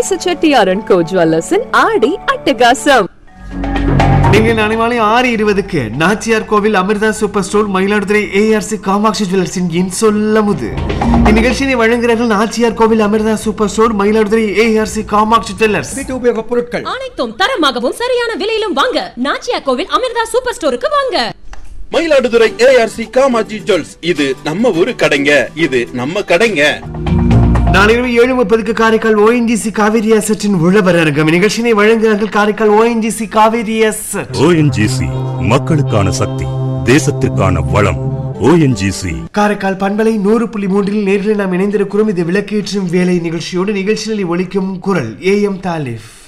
நடேச செட்டியாரன் கோ ஜுவல்லர்ஸின் ஆடி அட்டகாசம் நீங்கள் நாளை மாலை ஆறு இருபதுக்கு Nachiyar Kovil Amirtha super store Mayiladuthurai ARC Kamatchi ஜுவல்லர்ஸின் என் சொல்லமுது இந்நிகழ்ச்சியை வழங்குகிறார்கள் Nachiyar Kovil Amirtha super store Mayiladuthurai ARC Kamatchi jewellers வீட்டு உபயோகப் பொருட்கள் அனைத்தும் தரமாகவும் சரியான விலையிலும் வாங்க நாச்சியா கோவில் அமிர்தா சூப்பர் ஸ்டோருக்கு வாங்க மயிலாடுதுறை ஏஆர்சி காமாஜி ஜுவல்ஸ் இது நம்ம ஊரு கடைங்க இது நம்ம கடைங்க நாளை இரவு ஏழு முப்பதுக்கு காரைக்கால் ஓஎன்ஜிசி காவேரி அசட்டின் உழவர் அரங்கம் இந்நிகழ்ச்சியை வழங்குகிறார்கள் Karaikal ONGC Kaveri asset ONGC மக்களுக்கான சக்தி தேசத்திற்கான வளம் ஓஎன்ஜிசி காரைக்கால் பண்பலை நூறு புள்ளி மூன்றில் நேரில் நாம் இணைந்திருக்கிறோம் இது விளக்கேற்றும் வேலை நிகழ்ச்சியோடு நிகழ்ச்சியில் ஒலிக்கும் குரல் ஏ எம் தாலிஃப்